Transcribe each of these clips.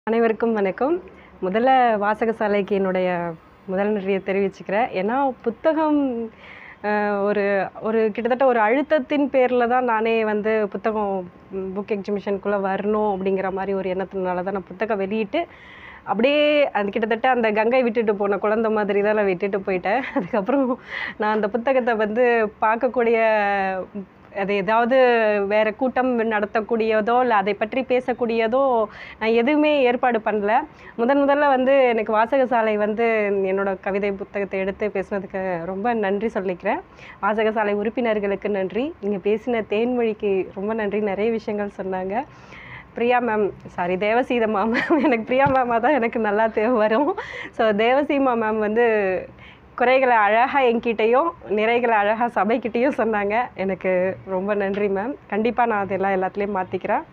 அனைவருக்கும் வணக்கம் முதல்ல வாசகசாலைக்கு என்னுடைய முதல் நன்றியை தெரிவிச்சுக்கிறேன் ஏன்னா புத்தகம் அஹ், ஒரு ஒரு கிட்டத்தட்ட ஒரு அழுத்தத்தின் பேரில் தான் நானே வந்து புத்தகம் புக் எக்ஸிபிஷனுக்குள்ளே வரணும் அப்படிங்கிற மாதிரி ஒரு எண்ணத்தினால தான் நான் புத்தகம் வெளியிட்டு அப்படியே அது கிட்டத்தட்ட அந்த கங்கை விட்டுட்டு போன குழந்தை மாதிரி தான் நான் விட்டுட்டு போயிட்டேன் அதுக்கப்புறம் நான் அந்த புத்தகத்தை வந்து பார்க்கக்கூடிய அது ஏதாவது வேற கூட்டம் நடத்தக்கூடியதோ இல்லை அதை பற்றி பேசக்கூடியதோ நான் எதுவுமே ஏற்பாடு பண்ணல முதன் முதல்ல வந்து எனக்கு வாசகசாலை வந்து என்னோட கவிதை புத்தகத்தை எடுத்து பேசுனதுக்கு ரொம்ப நன்றி சொல்லிக்கிறேன் வாசகசாலை உறுப்பினர்களுக்கு நன்றி நீங்கள் பேசின தேன்மொழிக்கு ரொம்ப நன்றி நிறைய விஷயங்கள் சொன்னாங்க பிரியா மேம் சாரி தேவசீதமா மேம் எனக்கு பிரியா மேமா தான் எனக்கு நல்லா தே வரும் ஸோ தேவசீமா மேம் வந்து குறைகளை அழகாக என்கிட்டயும் நிறைகளை அழகாக சபைக்கிட்டேயும் சொன்னாங்க எனக்கு ரொம்ப நன்றி மேம் கண்டிப்பாக நான் அதெல்லாம் எல்லாத்துலேயும் மாற்றிக்கிறேன்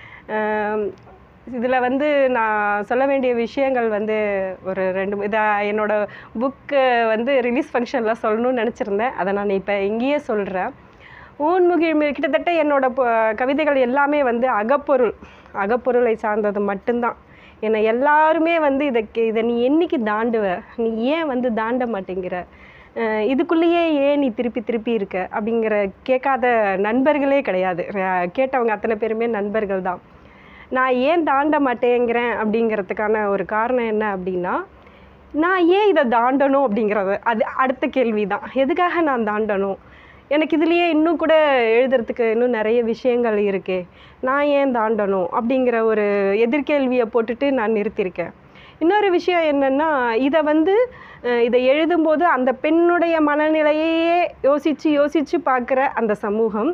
இதில் வந்து நான் சொல்ல வேண்டிய விஷயங்கள் வந்து ஒரு ரெண்டு இதை என்னோட புக்கு வந்து ரிலீஸ் ஃபங்க்ஷனில் சொல்லணும்னு நினச்சிருந்தேன் அதை நான் இப்போ இங்கேயே சொல்கிறேன் ஊன்முகிழ் கிட்டத்தட்ட என்னோட ப- கவிதைகள் எல்லாமே வந்து அகப்பொருள் அகப்பொருளை சார்ந்தது மட்டும்தான் என்னை எல்லாருமே வந்து இதை கே- இதை நீ என்னைக்கு தாண்டுவ நீ ஏன் வந்து தாண்ட மாட்டேங்கிற அஹ் இதுக்குள்ளேயே ஏன் நீ திருப்பி திருப்பி இருக்க அப்படிங்கிற கேட்காத நண்பர்களே கிடையாது அஹ் கேட்டவங்க அத்தனை பேருமே நண்பர்கள் தான் நான் ஏன் தாண்ட மாட்டேங்கிறேன் அப்படிங்கிறதுக்கான ஒரு காரணம் என்ன அப்படின்னா நான் ஏன் இதை தாண்டணும் அப்படிங்கிறது அது அடுத்த கேள்வி தான் எதுக்காக நான் தாண்டணும் எனக்கு இதுலேயே இன்னும் கூட எழுதுறதுக்கு இன்னும் நிறைய விஷயங்கள் இருக்கே நான் ஏன் தாண்டணும் அப்படிங்கிற ஒரு எதிர்கேள்வியை போட்டுட்டு நான் நிறுத்தியிருக்கேன் இன்னொரு விஷயம் என்னென்னா இதை வந்து அஹ், இதை எழுதும்போது அந்த பெண்ணுடைய மனநிலையையே யோசித்து யோசித்து பார்க்குற அந்த சமூகம்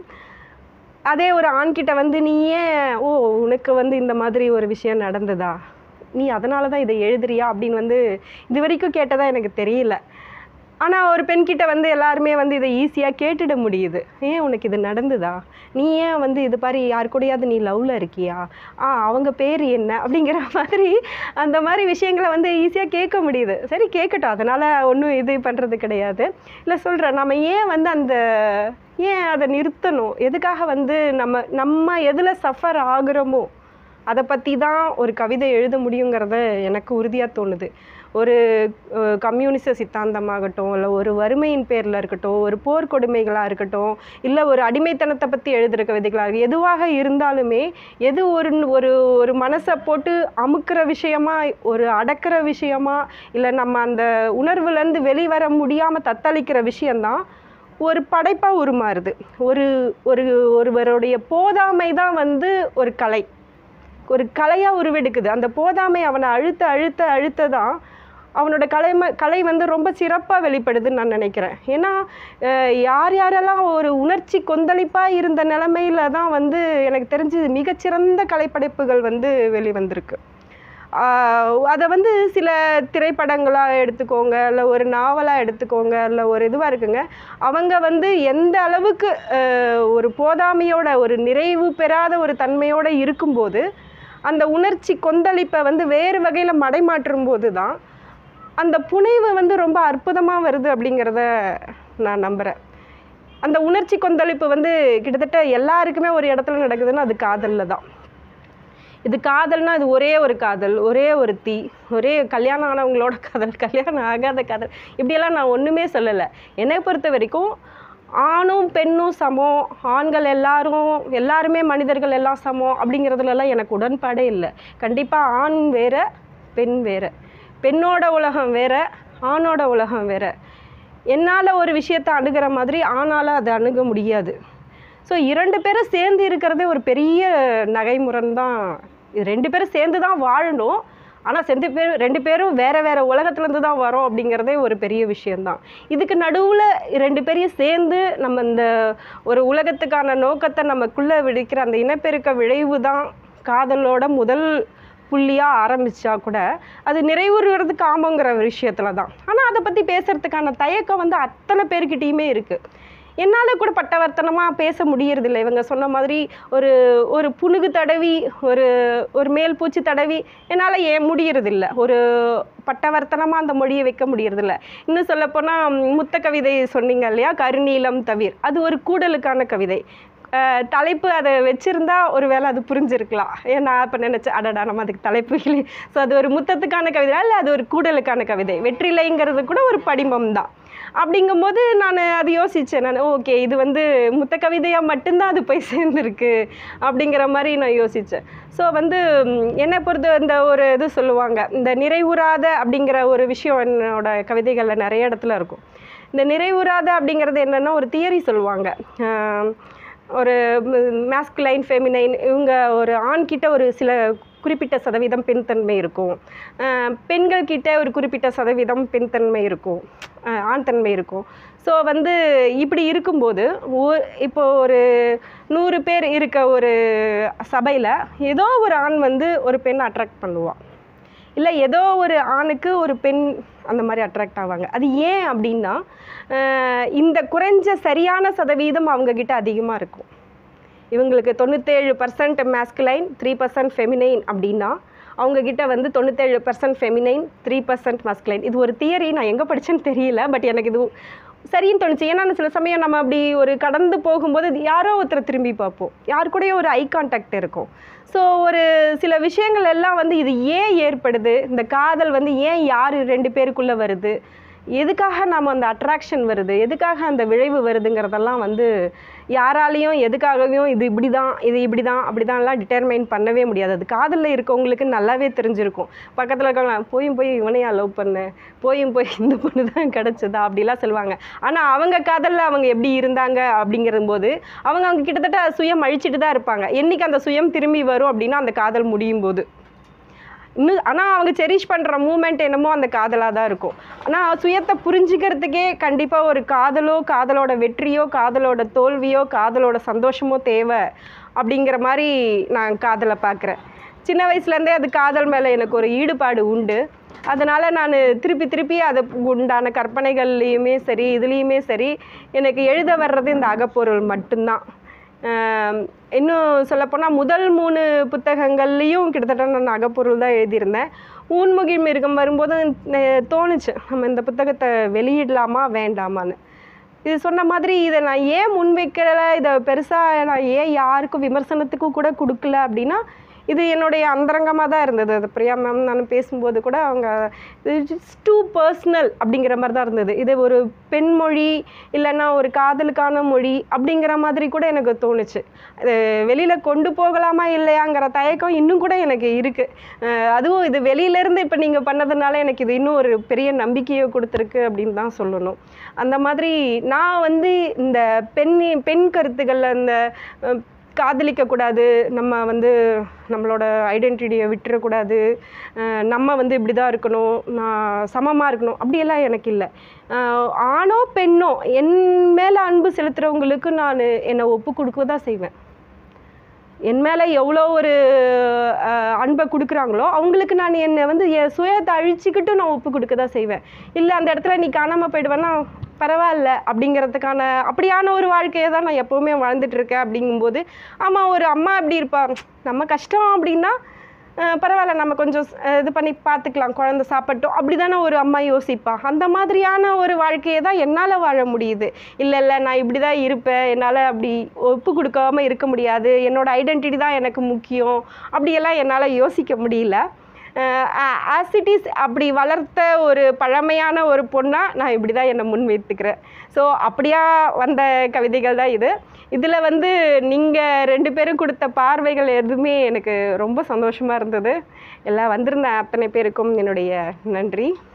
அதே ஒரு ஆண்கிட்ட வந்து நீ ஏன் ஓ உனக்கு வந்து இந்த மாதிரி ஒரு விஷயம் நடந்ததா நீ அதனால தான் இதை எழுதுறியா அப்படின்னு வந்து இது வரைக்கும் கேட்டதா எனக்கு தெரியல ஆனால் ஒரு பெண்கிட்ட வந்து எல்லாருமே வந்து இதை ஈஸியாக கேட்டுட முடியுது ஏன் உனக்கு இது நடந்ததா நீ ஏன் வந்து இது மாதிரி யார் கூடயாவது நீ லவ்வில் இருக்கியா ஆ அவங்க பேர் என்ன அப்படிங்கிற மாதிரி அந்த மாதிரி விஷயங்களை வந்து ஈஸியாக கேட்க முடியுது சரி கேட்கட்டும் அதனால் ஒன்றும் இது பண்ணுறது கிடையாது இல்லை சொல்கிறேன் நம்ம ஏன் வந்து அந்த ஏன் அதை நிறுத்தணும் எதுக்காக வந்து நம்ம நம்ம எதில் சஃபர் ஆகுறோமோ அதை பற்றி தான் ஒரு கவிதை எழுத முடியுங்கிறத எனக்கு உறுதியாக தோணுது ஒரு அஹ், கம்யூனிச சித்தாந்தமாகட்டும் இல்லை ஒரு வறுமையின் பேரில் இருக்கட்டும் ஒரு போர் கொடுமைகளாக இருக்கட்டும் இல்லை ஒரு அடிமைத்தனத்தை பற்றி எழுதுகிற கவிதைகளாக இருக்கட்டும், எதுவாக இருந்தாலுமே எது ஒரு ஒரு ஒரு மனசை போட்டு அமுக்கிற விஷயமா ஒரு அடக்கிற விஷயமா இல்லை நம்ம அந்த உணர்வுலேருந்து வெளிவர முடியாமல் தத்தளிக்கிற விஷயந்தான் ஒரு படைப்பாக உருமாறுது ஒரு ஒரு ஒருவருடைய போதாமை தான் வந்து ஒரு கலை ஒரு கலையாக உருவெடுக்குது அந்த போதாமை அவனை அழுத்த அழுத்த அழுத்த தான் அவனோட கலைம கலை வந்து ரொம்ப சிறப்பாக வெளிப்படுதுன்னு நான் நினைக்கிறேன் ஏன்னா அஹ், யார் யாரெல்லாம் ஒரு உணர்ச்சி கொந்தளிப்பாக இருந்த நிலமையில தான் வந்து எனக்கு தெரிஞ்சு மிகச்சிறந்த கலைப்படைப்புகள் வந்து வெளிவந்திருக்கு அதை வந்து சில திரைப்படங்களாக எடுத்துக்கோங்க இல்லை ஒரு நாவலாக எடுத்துக்கோங்க இல்லை ஒரு இதுவாக இருக்குங்க அவங்க வந்து எந்த அளவுக்கு அஹ், ஒரு போதாமையோட ஒரு நிறைவு பெறாத ஒரு தன்மையோட இருக்கும்போது அந்த உணர்ச்சி கொந்தளிப்பை வந்து வேறு வகையில் மடைமாற்றும் போது தான் அந்த புனைவு வந்து ரொம்ப அற்புதமாக வருது அப்படிங்கிறத நான் நம்புகிறேன் அந்த உணர்ச்சி கொந்தளிப்பு வந்து கிட்டத்தட்ட எல்லாருக்குமே ஒரு இடத்துல நடக்குதுன்னா அது காதலில் தான் இது காதல்னா இது ஒரே ஒரு காதல் ஒரே ஒரு தீ ஒரே கல்யாணம் ஆனவங்களோட காதல் கல்யாணம் ஆகாத காதல் இப்படியெல்லாம் நான் ஒன்றுமே சொல்லலை என்னை பொறுத்த வரைக்கும் ஆணும் பெண்ணும் சமம் ஆண்கள் எல்லாரும் எல்லாருமே மனிதர்கள் எல்லாம் சமம் அப்படிங்கிறதுலலாம் எனக்கு உடன்பாடே இல்லை கண்டிப்பாக ஆண் வேற பெண் வேற பெண்ணோட உலகம் வேற ஆணோட உலகம் வேற என்னால் ஒரு விஷயத்தை அணுகிற மாதிரி ஆணால் அதை அணுக முடியாது ஸோ இரண்டு பேரும் சேர்ந்து இருக்கிறதே ஒரு பெரிய நகைமுறைன்னு தான் இது ரெண்டு பேரும் சேர்ந்து தான் வாழணும் ஆனால் செந்து பேர் ரெண்டு பேரும் வேற வேற உலகத்துலேருந்து தான் வரோம் அப்படிங்கிறதே ஒரு பெரிய விஷயம்தான் இதுக்கு நடுவில் ரெண்டு பேரையும் சேர்ந்து நம்ம இந்த ஒரு உலகத்துக்கான நோக்கத்தை நமக்குள்ளே விடுக்கிற அந்த இனப்பெருக்க விளைவு தான் காதலோட முதல் புள்ளியாக ஆரம்பிச்சா கூட அது நிறைவுறுறது காமங்கிற விஷயத்துல தான் ஆனால் அதை பற்றி பேசுறதுக்கான தயக்கம் வந்து அத்தனை பேர்கிட்டயுமே இருக்குது என்னால் கூட பட்டவர்த்தனமாக பேச முடியறதில்ல இவங்க சொன்ன மாதிரி ஒரு ஒரு புணுகு தடவி ஒரு ஒரு மேல் பூச்சி தடவி என்னால் ஏன் முடியறதில்ல ஒரு பட்டவர்த்தனமாக அந்த மொழியை வைக்க முடியறதில்ல இன்னும் சொல்லப்போனால் முத்த கவிதை சொன்னீங்க இல்லையா கருநீலம் தவிர் அது ஒரு கூடலுக்கான கவிதை அஹ், தலைப்பு அதை வச்சுருந்தா ஒரு வேளை அது புரிஞ்சிருக்கலாம் ஏன் நான் இப்போ நினச்சேன் அடடா நம்ம அதுக்கு தலைப்பு இல்லை ஸோ அது ஒரு முத்தத்துக்கான கவிதை இல்லை அது ஒரு கூடலுக்கான கவிதை வெற்றிலைங்கிறது கூட ஒரு படிமம் தான் அப்படிங்கும்போது நான் அது யோசித்தேன் நான் ஓகே இது வந்து முத்த கவிதையாக மட்டும்தான் அது போய் சேர்ந்துருக்கு அப்படிங்கிற மாதிரி நான் யோசித்தேன் ஸோ வந்து ம், என்னை பொறுத்த இந்த ஒரு இது சொல்லுவாங்க இந்த நிறைவுறாத அப்படிங்கிற ஒரு விஷயம் என்னோட கவிதைகளில் நிறைய இடத்துல இருக்கும் இந்த நிறைவுறாத அப்படிங்கிறது என்னென்னா ஒரு தியரி சொல்லுவாங்க ஆம், ஒரு மேஸ்குலைன் ஃபெமினைன் இவங்க ஒரு ஆண் கிட்ட ஒரு சில குறிப்பிட்ட சதவீதம் பெண்தன்மை இருக்கும் அஹ் பெண்கள் கிட்ட ஒரு குறிப்பிட்ட சதவீதம் பெண்தன்மை இருக்கும் அஹ் ஆண் தன்மை இருக்கும் ஸோ வந்து இப்படி இருக்கும்போது ஓ இப்போ ஒரு நூறு பேர் இருக்க ஒரு சபையில் ஏதோ ஒரு ஆண் வந்து ஒரு பெண் அட்ராக்ட் பண்ணுவான் இல்லை ஏதோ ஒரு ஆணுக்கு ஒரு பெண் அந்த மாதிரி அட்ராக்ட் ஆவாங்க அது ஏன் அப்படின்னா அஹ் இந்த குறைஞ்ச சரியான சதவீதம் அவங்கக்கிட்ட அதிகமாக இருக்கும் இவங்களுக்கு தொண்ணூற்றேழு percent masculine three percent feminine அப்படின்னா அவங்கக்கிட்ட வந்து தொண்ணூற்றேழு percent feminine three percent masculine இது ஒரு தியரி நான் எங்கே படிச்சேன்னு தெரியல பட் எனக்கு இது சரின்னு தோணுச்சு ஏன்னா சில சமயம் நம்ம அப்படி ஒரு கடந்து போகும்போது இது யாரோ ஒருத்தரை திரும்பி பார்ப்போம் யார் கூடயோ ஒரு ஐ கான்டாக்ட் இருக்கும் ஸோ ஒரு சில விஷயங்கள் எல்லாம் வந்து இது ஏன் ஏற்படுது இந்த காதல் வந்து ஏன் யார் ரெண்டு பேருக்குள்ளே வருது எதுக்காக நாம் அந்த அட்ராக்ஷன் வருது எதுக்காக அந்த விளைவு வருதுங்கிறதெல்லாம் வந்து யாராலையும் எதுக்காகவும் இது இப்படி தான் இது இப்படி தான் அப்படி தான்லாம் டிட்டர்மைன் பண்ணவே முடியாது அது காதலில் இருக்கவங்களுக்கு நல்லாவே தெரிஞ்சிருக்கும் பக்கத்தில் இருக்கவங்க போயும் போய் இவனையா லவ் பண்ண போயும் போய் இந்த பொண்ணு தான் கிடச்சதா அப்படிலாம் சொல்லுவாங்க ஆனால் அவங்க காதலில் அவங்க எப்படி இருந்தாங்க அப்படிங்கிற போது அவங்க அவங்க கிட்டத்தட்ட சுயம் அழிச்சிட்டு தான் இருப்பாங்க என்னைக்கு அந்த சுயம் திரும்பி வரும் அப்படின்னா அந்த காதல் முடியும் போது இன்னும் ஆனால் அவங்க செரிஷ் பண்ணுற மூமெண்ட் என்னமோ அந்த காதலாக தான் இருக்கும் ஆனால் சுயத்தை புரிஞ்சுக்கிறதுக்கே கண்டிப்பாக ஒரு காதலோ காதலோட வெற்றியோ காதலோட தோல்வியோ காதலோட சந்தோஷமோ தேவை அப்படிங்கிற மாதிரி நான் காதலை பார்க்குறேன் சின்ன வயசுலேருந்தே அது காதல் மேலே எனக்கு ஒரு ஈடுபாடு உண்டு அதனால் நான் திருப்பி திருப்பி அது உண்டான கற்பனைகள்லேயுமே சரி இதுலேயுமே சரி எனக்கு எழுத வர்றது இந்த அகப்பொருள் மட்டும்தான் ஆம், இன்னும் சொல்லப்போனால் முதல் மூணு புத்தகங்கள்லேயும் கிட்டத்தட்ட நான் அகப்பொருள் தான் எழுதியிருந்தேன் ஊன்முகில் மிருகம் வரும்போது நெ- தோணுச்சு நம்ம இந்த புத்தகத்தை வெளியிடலாமா வேண்டாமான்னு இது சொன்ன மாதிரி இதை நான் ஏன் முன்வைக்கல இதை பெருசாக நான் ஏன் யாருக்கும் விமர்சனத்துக்கும் கூட கொடுக்கல அப்படின்னா இது என்னுடைய அந்தரங்கமாக தான் இருந்தது அது பிரியா மேம் நான் பேசும்போது கூட அவங்க இட்ஸ் டூ பர்சனல் அப்படிங்கிற மாதிரி தான் இருந்தது இது ஒரு பெண்மொழி இல்லைன்னா ஒரு காதலுக்கான மொழி அப்படிங்கிற மாதிரி கூட எனக்கு தோணுச்சு அது வெளியில் கொண்டு போகலாமா இல்லையாங்கிற தயக்கம் இன்னும் கூட எனக்கு இருக்குது அதுவும் இது வெளியிலேருந்து இப்போ நீங்கள் பண்ணதுனால எனக்கு இது இன்னும் ஒரு பெரிய நம்பிக்கையை கொடுத்துருக்கு அப்படின்னு தான் சொல்லணும் அந்த மாதிரி நான் வந்து இந்த பெண் பெண் கருத்துக்களில் இந்த அஹ், காதலிக்கக்கூடாது நம்ம வந்து நம்மளோட ஐடென்டிட்டியை விட்டுறக்கூடாது அஹ் நம்ம வந்து இப்படி தான் இருக்கணும் நான் சமமாக இருக்கணும் அப்படியெல்லாம் எனக்கு இல்லை அஹ் ஆணோ பெண்ணோ என் மேலே அன்பு செலுத்துகிறவங்களுக்கு நான் என்னை ஒப்பு கொடுக்க தான் செய்வேன் என் மேலே எவ்வளோ ஒரு அஹ், அன்பை கொடுக்குறாங்களோ அவங்களுக்கு நான் என்னை வந்து என் சுயத்தை அழிச்சிக்கிட்டு நான் ஒப்பு கொடுக்க தான் செய்வேன் இல்லை அந்த இடத்துல நீ காணாமல் போயிடுவேன்னா பரவாயில்ல அப்படிங்கிறதுக்கான அப்படியான ஒரு வாழ்க்கையை தான் நான் எப்போவுமே வாழ்ந்துட்டு இருக்கேன் அப்படிங்கும்போது ஆமாம் ஒரு அம்மா எப்படி இருப்பா நம்ம கஷ்டம் அப்படின்னா அஹ், பரவாயில்ல நம்ம கொஞ்சம் அஹ், இது பண்ணி பார்த்துக்கலாம் குழந்தை சாப்பிட்டோம் அப்படி தானே ஒரு அம்மா யோசிப்பா அந்த மாதிரியான ஒரு வாழ்க்கையை தான் என்னால் வாழ முடியுது இல்லை இல்லை நான் இப்படி தான் இருப்பேன் என்னால் அப்படி ஒப்பு கொடுக்காம இருக்க முடியாது என்னோட ஐடென்டிட்டி தான் எனக்கு முக்கியம் அப்படியெல்லாம் என்னால் யோசிக்க முடியல ஆஸ் இட் இஸ் அப்படி வளர்த்த ஒரு பழமையான ஒரு பொண்ணாக நான் இப்படி தான் என்னை முன் வைத்துக்கிறேன் ஸோ அப்படியா வந்த கவிதைகள் தான் இது இதில் வந்து நீங்கள் ரெண்டு பேரும் கொடுத்த பார்வைகள் எதுவுமே எனக்கு ரொம்ப சந்தோஷமாக இருந்தது எல்லாம் வந்திருந்த அத்தனை பேருக்கும் என்னுடைய நன்றி